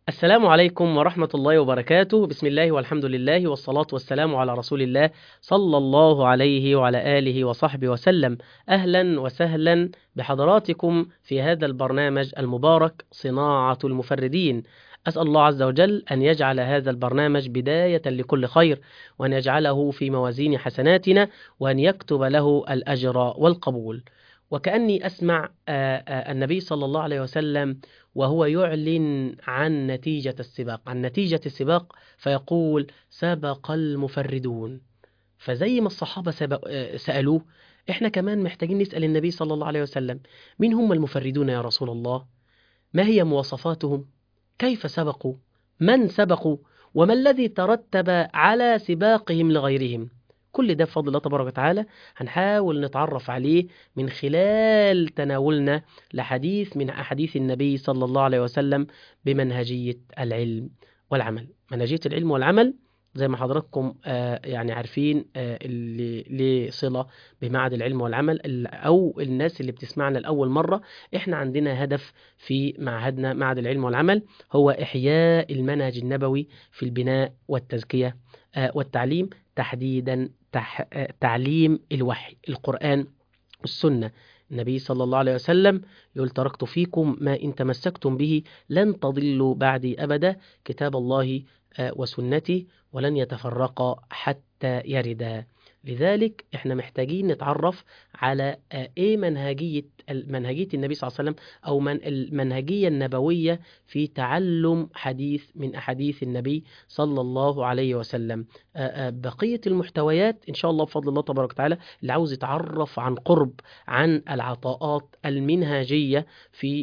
السلام عليكم ورحمة الله وبركاته بسم الله والحمد لله والصلاة والسلام على رسول الله صلى الله عليه وعلى آله وصحبه وسلم أهلا وسهلا بحضراتكم في هذا البرنامج المبارك صناعة المفردين أسأل الله عز وجل أن يجعل هذا البرنامج بداية لكل خير وأن يجعله في موازين حسناتنا وأن يكتب له الأجر والقبول وكأني أسمع النبي صلى الله عليه وسلم وهو يعلن عن نتيجة السباق عن نتيجة السباق فيقول سبق المفردون فزي ما الصحابة سألوه احنا كمان محتاجين نسأل النبي صلى الله عليه وسلم مين هم المفردون يا رسول الله ما هي مواصفاتهم كيف سبقوا من سبقوا وما الذي ترتب على سباقهم لغيرهم كل ده بفضل الله تبارك وتعالى هنحاول نتعرف عليه من خلال تناولنا لحديث من أحاديث النبي صلى الله عليه وسلم بمنهجية العلم والعمل منهجية العلم والعمل زي ما حضراتكم آه يعني عارفين آه اللي ليه صلة بمعهد العلم والعمل أو الناس اللي بتسمعنا لأول مرة إحنا عندنا هدف في معهدنا معهد العلم والعمل هو إحياء المنهج النبوي في البناء والتزكية آه والتعليم تحديدا تح... تعليم الوحي القرآن والسنة النبي صلى الله عليه وسلم يقول تركت فيكم ما إن تمسكتم به لن تضلوا بعدي أبدا كتاب الله وسنتي ولن يتفرقا حتى يردا لذلك احنا محتاجين نتعرف على ايه منهجية منهجية النبي صلى الله عليه وسلم او من المنهجية النبوية في تعلم حديث من احاديث النبي صلى الله عليه وسلم بقية المحتويات ان شاء الله بفضل الله تبارك وتعالى اللي عاوز يتعرف عن قرب عن العطاءات المنهجية في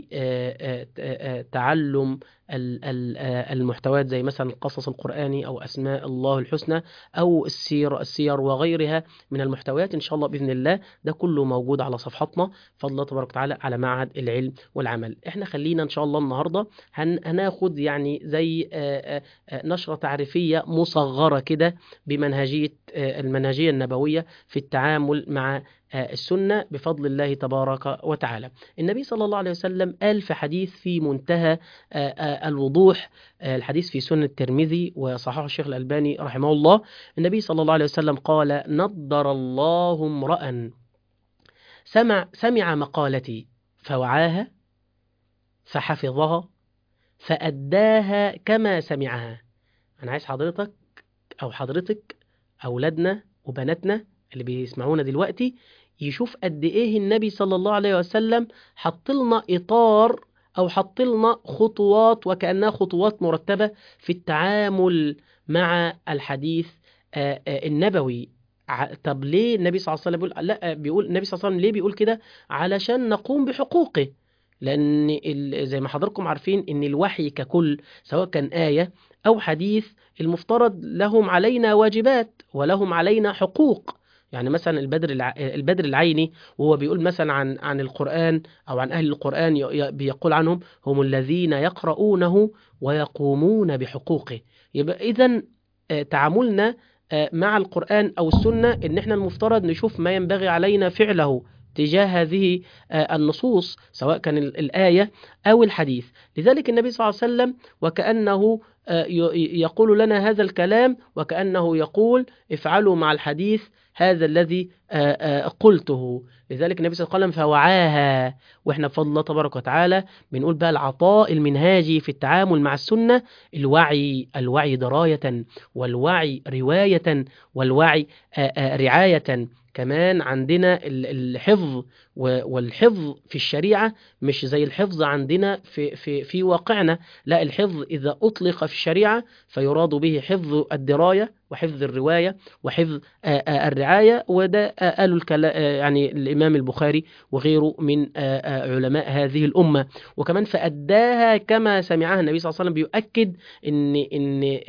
تعلم المحتويات زي مثلا القصص القرآني أو أسماء الله الحسنى أو السير السير وغيرها من المحتويات إن شاء الله بإذن الله ده كله موجود على صفحتنا فضل الله تبارك وتعالى على معهد العلم والعمل إحنا خلينا إن شاء الله النهاردة هن هناخد يعني زي نشرة تعريفية مصغرة كده بمنهجية المنهجية النبوية في التعامل مع السنة بفضل الله تبارك وتعالى النبي صلى الله عليه وسلم قال في حديث في منتهى الوضوح الحديث في سنة الترمذي وصححه الشيخ الألباني رحمه الله النبي صلى الله عليه وسلم قال نضر الله امرأ سمع, سمع مقالتي فوعاها فحفظها فأداها كما سمعها أنا عايز حضرتك أو حضرتك أولادنا وبناتنا اللي بيسمعونا دلوقتي يشوف قد ايه النبي صلى الله عليه وسلم حط لنا اطار او حط لنا خطوات وكانها خطوات مرتبه في التعامل مع الحديث النبوي طب ليه النبي صلى الله عليه وسلم بيقول لا بيقول النبي صلى الله عليه وسلم ليه بيقول كده علشان نقوم بحقوقه لان زي ما حضراتكم عارفين ان الوحي ككل سواء كان ايه او حديث المفترض لهم علينا واجبات ولهم علينا حقوق يعني مثلا البدر الع... البدر العيني وهو بيقول مثلا عن عن القرآن أو عن أهل القرآن ي... بيقول عنهم هم الذين يقرؤونه ويقومون بحقوقه يبقى إذا تعاملنا مع القرآن أو السنة إن إحنا المفترض نشوف ما ينبغي علينا فعله تجاه هذه النصوص سواء كان الآية أو الحديث لذلك النبي صلى الله عليه وسلم وكأنه يقول لنا هذا الكلام وكأنه يقول افعلوا مع الحديث هذا الذي قلته لذلك النبي صلى الله عليه وسلم فوعاها واحنا بفضل الله تبارك وتعالى بنقول بقى العطاء المنهاجي في التعامل مع السنة الوعي الوعي دراية والوعي رواية والوعي رعاية كمان عندنا الحفظ والحفظ في الشريعة مش زي الحفظ عندنا في, في, في واقعنا لا الحفظ إذا أطلق في الشريعة فيراد به حفظ الدراية وحفظ الرواية وحفظ الرعاية وده قالوا يعني الإمام البخاري وغيره من علماء هذه الأمة وكمان فأداها كما سمعها النبي صلى الله عليه وسلم بيؤكد إن إن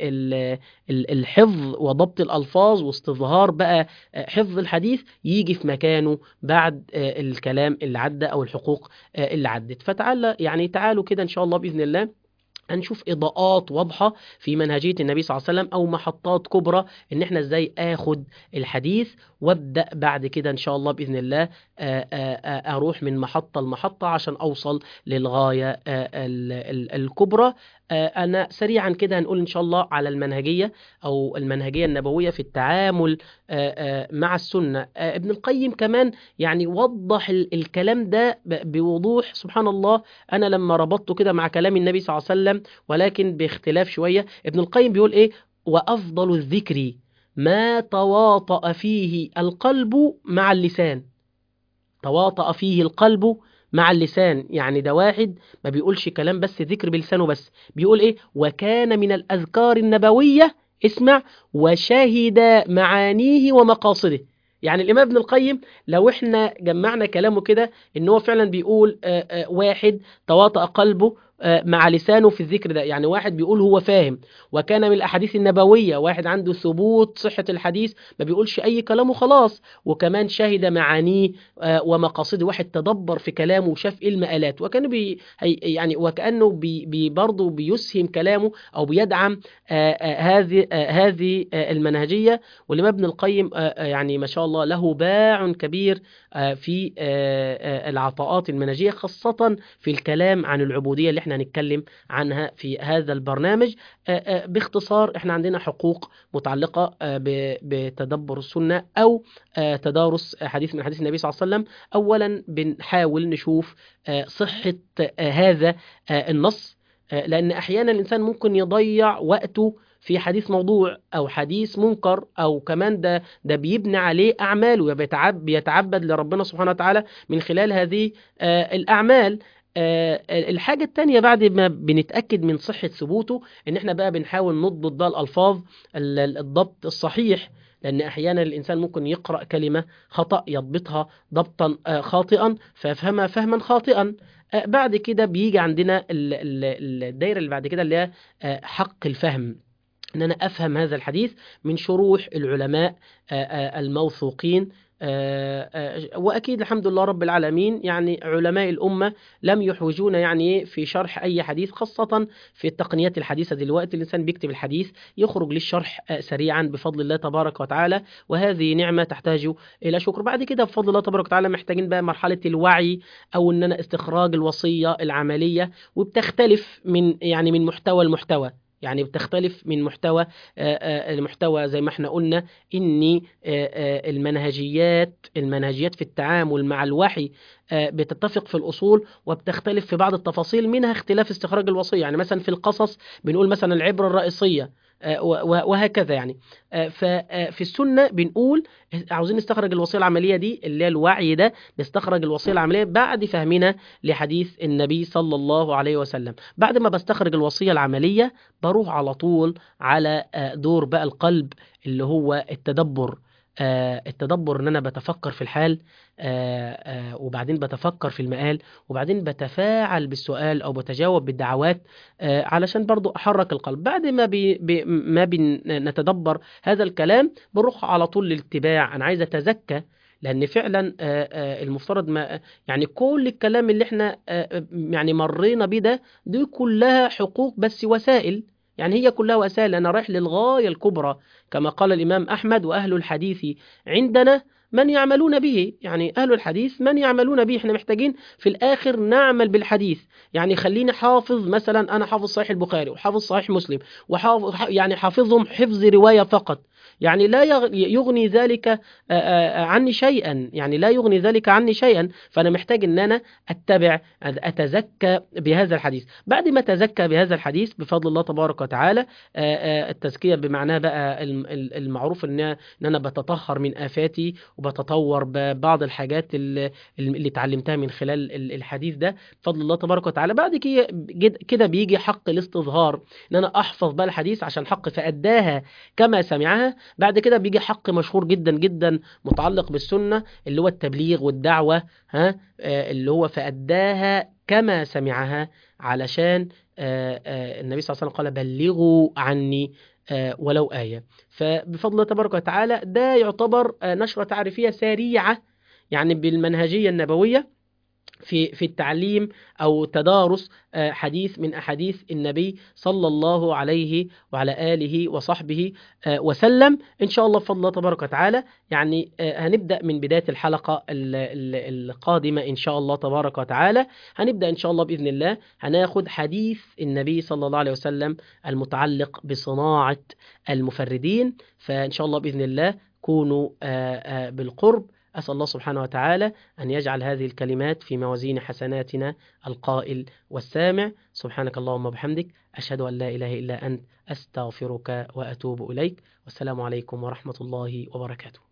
الحفظ وضبط الألفاظ واستظهار بقى حفظ الحديث يجي في مكانه بعد الكلام اللي عدى أو الحقوق اللي عدت فتعالى يعني تعالوا كده إن شاء الله بإذن الله هنشوف اضاءات واضحه في منهجيه النبي صلى الله عليه وسلم او محطات كبرى ان احنا ازاي اخد الحديث وابدا بعد كده ان شاء الله باذن الله آآ آآ اروح من محطه لمحطه عشان اوصل للغايه ال ال الكبرى آه، أنا سريعا كده هنقول إن شاء الله على المنهجية أو المنهجية النبوية في التعامل آه، آه، مع السنة آه، ابن القيم كمان يعني وضح ال- الكلام ده ب- بوضوح سبحان الله أنا لما ربطته كده مع كلام النبي صلى الله عليه وسلم ولكن باختلاف شوية ابن القيم بيقول إيه وأفضل الذكر ما تواطأ فيه القلب مع اللسان تواطأ فيه القلب مع اللسان يعني ده واحد ما بيقولش كلام بس ذكر بلسانه بس بيقول ايه وكان من الأذكار النبوية اسمع وشهد معانيه ومقاصده يعني الإمام ابن القيم لو احنا جمعنا كلامه كده ان هو فعلا بيقول آه، آه، واحد تواطأ قلبه آه، مع لسانه في الذكر ده يعني واحد بيقول هو فاهم وكان من الأحاديث النبوية واحد عنده ثبوت صحة الحديث ما بيقولش أي كلام وخلاص وكمان شهد معانيه آه، ومقاصده واحد تدبر في كلامه وشاف ايه المقالات وكان بي هي- يعني وكأنه بي بي برضه بيسهم كلامه أو بيدعم آه، آه، هذه آه، هذه آه، المنهجية والإمام ابن القيم آه، آه، يعني ما شاء الله له باع كبير آه، في آه، آه، العطاءات المنهجية خاصة في الكلام عن العبودية اللي احنا هنتكلم عنها في هذا البرنامج آه، آه، باختصار احنا عندنا حقوق متعلقة آه، ب- بتدبر السنة أو آه، تدارس حديث من حديث النبي صلى الله عليه وسلم أولا بنحاول نشوف آه، صحة آه، هذا آه، النص آه، لأن أحيانا الإنسان ممكن يضيع وقته في حديث موضوع أو حديث منكر أو كمان ده ده بيبني عليه أعماله بيتعب بيتعبد لربنا سبحانه وتعالى من خلال هذه آه، الأعمال آه، الحاجة التانية بعد ما بنتأكد من صحة ثبوته إن إحنا بقى بنحاول نضبط بقى الألفاظ ال- ال- الضبط الصحيح لأن أحيانا الإنسان ممكن يقرأ كلمة خطأ يضبطها ضبطا آه، خاطئا فيفهمها فهما خاطئا آه، بعد كده بيجي عندنا ال- ال- الدايرة اللي بعد كده اللي هي آه، حق الفهم ان انا افهم هذا الحديث من شروح العلماء آه، آه، الموثوقين آه، آه، واكيد الحمد لله رب العالمين يعني علماء الامه لم يحوجونا يعني إيه في شرح اي حديث خاصه في التقنيات الحديثه دلوقتي الانسان بيكتب الحديث يخرج للشرح آه، سريعا بفضل الله تبارك وتعالى وهذه نعمه تحتاج الى شكر بعد كده بفضل الله تبارك وتعالى محتاجين بقى مرحله الوعي او ان انا استخراج الوصيه العمليه وبتختلف من يعني من محتوى لمحتوى يعني بتختلف من محتوى آه، آه، المحتوى زي ما احنا قلنا ان آه، آه، المنهجيات المنهجيات في التعامل مع الوحي آه، بتتفق في الاصول وبتختلف في بعض التفاصيل منها اختلاف استخراج الوصيه يعني مثلا في القصص بنقول مثلا العبره الرئيسيه آه، و- و- وهكذا يعني ففي السنه بنقول عاوزين نستخرج الوصيه العمليه دي اللي هي الوعي ده نستخرج الوصيه العمليه بعد فهمنا لحديث النبي صلى الله عليه وسلم بعد ما بستخرج الوصيه العمليه بروح على طول على آه، دور بقى القلب اللي هو التدبر آه، التدبر ان انا بتفكر في الحال آه، آه، وبعدين بتفكر في المقال وبعدين بتفاعل بالسؤال او بتجاوب بالدعوات آه، علشان برضو احرك القلب بعد ما بي بي ما بنتدبر هذا الكلام بنروح على طول للاتباع انا عايز اتزكى لان فعلا آه، آه، المفترض ما يعني كل الكلام اللي احنا آه، يعني مرينا بيه ده دي كلها حقوق بس وسائل يعني هي كلها وسائل أنا رايح للغاية الكبرى كما قال الإمام أحمد وأهل الحديث عندنا من يعملون به يعني أهل الحديث من يعملون به احنا محتاجين في الآخر نعمل بالحديث يعني خليني حافظ مثلا أنا حافظ صحيح البخاري وحافظ صحيح مسلم وحافظ يعني حافظهم حفظ رواية فقط يعني لا يغ- يغني ذلك آه، آه، عني شيئا يعني لا يغني ذلك عني شيئا فأنا محتاج أن أنا أتبع أتزكى بهذا الحديث بعد ما تزكى بهذا الحديث بفضل الله تبارك وتعالى آه، آه، التزكية بمعناه بقى الم- ال- المعروف ان ان انا بتطهر من افاتي وبتطور ببعض الحاجات اللي, اللي اتعلمتها من خلال ال- الحديث ده بفضل الله تبارك وتعالى بعد كده جد- كده بيجي حق الاستظهار ان انا احفظ بقى الحديث عشان حق فاداها كما سمعها بعد كده بيجي حق مشهور جدا جدا متعلق بالسنة اللي هو التبليغ والدعوة ها آه، اللي هو فأداها كما سمعها علشان آه، آه، النبي صلى الله عليه وسلم قال بلغوا عني آه، ولو آية فبفضل الله تبارك وتعالى ده يعتبر آه، نشرة تعريفية سريعة يعني بالمنهجية النبوية في في التعليم او تدارس آه، حديث من احاديث النبي صلى الله عليه وعلى اله وصحبه آه، وسلم ان شاء الله بفضل الله تبارك وتعالى يعني آه، هنبدا من بدايه الحلقه ال- ال- القادمه ان شاء الله تبارك وتعالى هنبدا ان شاء الله باذن الله هناخد حديث النبي صلى الله عليه وسلم المتعلق بصناعه المفردين فان شاء الله باذن الله كونوا آه، آه، بالقرب أسأل الله سبحانه وتعالى أن يجعل هذه الكلمات في موازين حسناتنا القائل والسامع سبحانك اللهم وبحمدك أشهد أن لا إله إلا أنت أستغفرك وأتوب إليك والسلام عليكم ورحمة الله وبركاته